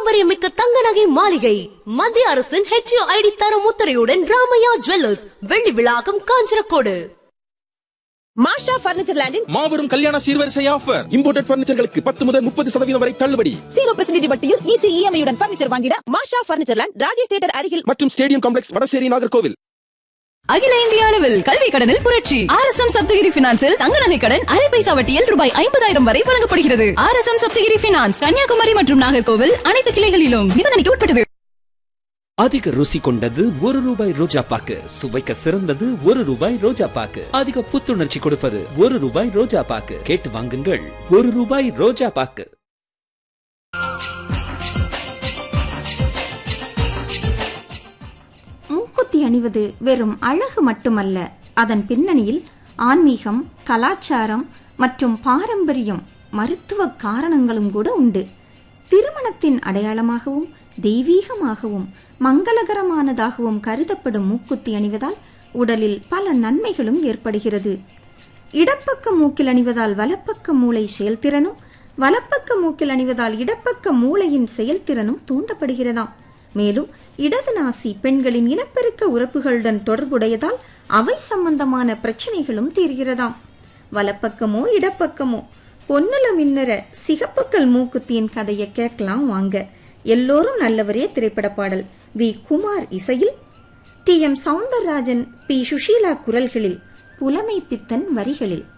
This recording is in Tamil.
பாரம்பரியமிக்க தங்க நகை மாளிகை மத்திய அரசின் ஹெச்ஓ ஐடி தரம் முத்திரையுடன் ராமையா ஜுவல்லர்ஸ் வெள்ளி விழாக்கம் காஞ்சனக்கோடு மாஷா பர்னிச்சர் லேண்டின் மாபெரும் கல்யாண சீர்வரிசை ஆஃபர் இம்போர்ட்டட் பர்னிச்சர்களுக்கு பத்து முதல் முப்பது சதவீதம் வரை தள்ளுபடி ஜீரோ பர்சன்டேஜ் வட்டியில் ஈஸி இஎம்ஐயுடன் பர்னிச்சர் வாங்கிட Masha furniture land Rajesh theatre அருகில் மற்றும் ஸ்டேடியம் காம்ப்ளெக்ஸ் வடசேரி நாகர்கோவில் அகில இந்திய அளவில் கல்வி கடனில் புரட்சி ஆர் எஸ் எம் சப்தகிரி பினான்சில் தங்க நகை கடன் அரை பைசா வட்டியில் ரூபாய் ஐம்பதாயிரம் வரை வழங்கப்படுகிறது R S M Saptagiri finance Kanniyakumari மற்றும் நாகர்கோவில் அனைத்து கிளைகளிலும் நிபந்தனைக்கு உட்பட்டது அதிக ருசி கொண்டது ஒரு ரூபாய் ரோஜா பாக்கு சுவைக்க சிறந்தது ஒரு ரூபாய் ரோஜா பாக்கு அதிக புத்துணர்ச்சி கொடுப்பது ஒரு ரூபாய் ரோஜா பாக்கு கேட்டு வாங்குங்கள் ஒரு ரூபாய் ரோஜா பாக்கு மூக்குத்தி அணிவது வெறும் அழகு மட்டுமல்ல அதன் பின்னணியில் ஆன்மீகம் கலாச்சாரம் மற்றும் பாரம்பரியம் மருத்துவ காரணங்களும் கூட உண்டு திருமணத்தின் அடையாளமாகவும் தெய்வீகமாகவும் மங்களகரமானதாகவும் கருதப்படும் மூக்குத்தி அணிவதால் உடலில் பல நன்மைகளும் ஏற்படுகிறது இடப்பக்க மூக்கில் அணிவதால் வலப்பக்க மூளை செயல்திறனும் வலப்பக்க மூக்கில் அணிவதால் இடப்பக்க மூளையின் செயல்திறனும் தூண்டப்படுகிறதாம் மேலும் இடது நாசி பெண்களின் இனப்பெருக்க உறுப்புகளுடன் தொடர்புடையதால் அவை சம்பந்தமான பிரச்சனைகளும் தீர்கிறதாம் வலப்பக்கமோ இடப்பக்கமோ பொன்னுல மின்னற சிகப்புக்கல் மூக்குத்தியின் கதையை கேட்கலாம் வாங்க எல்லோரும் நல்லவரே திரைப்பட பாடல் வி குமார் இசையில் T M Soundararajan P Susheela குரல்களில் புலமை பித்தன் வரிகளில்